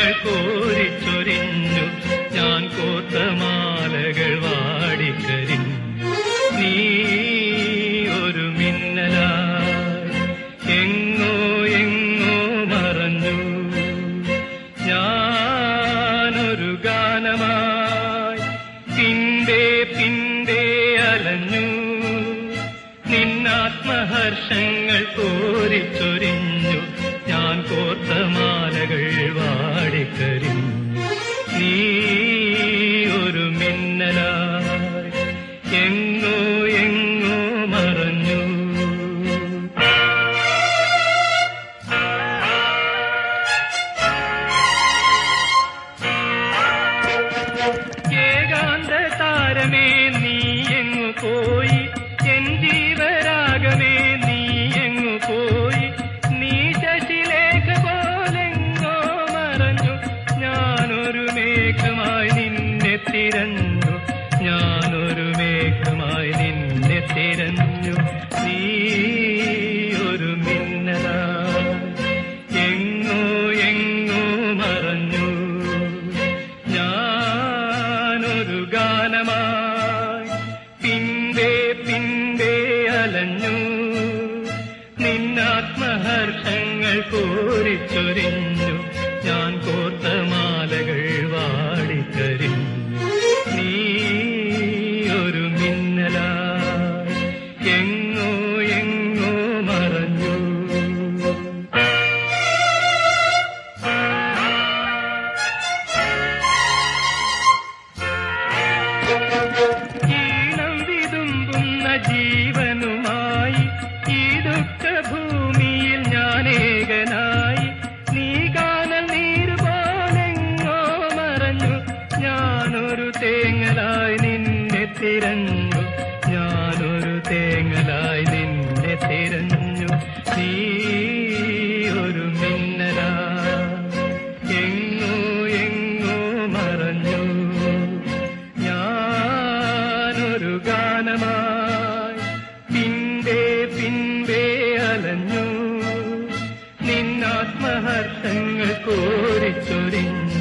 ഹർഷങ്ങൾ കോരിച്ചൊരിഞ്ഞു ഞാൻ കോർത്ത മാലകൾ വാടിക്കരിഞ്ഞു നീ ഒരു മിന്നലായി എങ്ങോ എങ്ങോ മറഞ്ഞു ഞാനൊരു ഗാനമായി പിന്റെ പിന്റെ അലഞ്ഞു നിന്നാത്മഹർഷങ്ങൾ കോരിച്ചൊരിഞ്ഞു ഞാൻ കോർത്ത മാലകൾ വാടിക്കരിഞ്ഞു നീ ഒരു മിന്നലായി എങ്ങോ എങ്ങോ മറഞ്ഞു ഏകാന്ത താരമേ നീ എങ്ങു പോയി എൻ ജീവരാഗമേ നീ എങ്ങു പോയി നീ ശശിലേഖ പോലെങ്ങോ മറഞ്ഞു ഞാനൊരു മേഘമായി നിന്നെ തിരഞ്ഞു ഞാനൊരു മേഘമായി നിന്നെ തിരഞ്ഞു നീ ഒരു മിന്നലായി എങ്ങോ എങ്ങോ മറഞ്ഞു ഞാനൊരു ഗാനമായി പിന്റെ പിന്റെ അലഞ്ഞു നിന്നാത്മഹർഷങ്ങൾ കോരിച്ചൊരിഞ്ഞു ഞാൻ കോർത്ത മാലകൾ വാടിക്കരിഞ്ഞു നീ ഒരു മിന്നലായി എങ്ങോ എങ്ങോ മറഞ്ഞു ഈണം വിതുമ്പുന്ന ജീവനുമായി ഈ ദുഃഖഭൂമിയിൽ ഞാനേകനായി നീ കാനൽ നീര് പോലെങ്ങോ മറഞ്ഞു ഞാനൊരു തേങ്ങലായി നിന്നെ തിരഞ്ഞു ഞാനൊരു തേങ്ങലായി നിന്നെ തിരഞ്ഞു നീ ഒരു മിന്നലായി എങ്ങോ എങ്ങോ മറഞ്ഞു ഞാനൊരു ഗാനമായി പിന്റെ പിൻപേ അലഞ്ഞു നിന്നാത്മഹർഷങ്ങൾ കോരിച്ചൊരിഞ്ഞു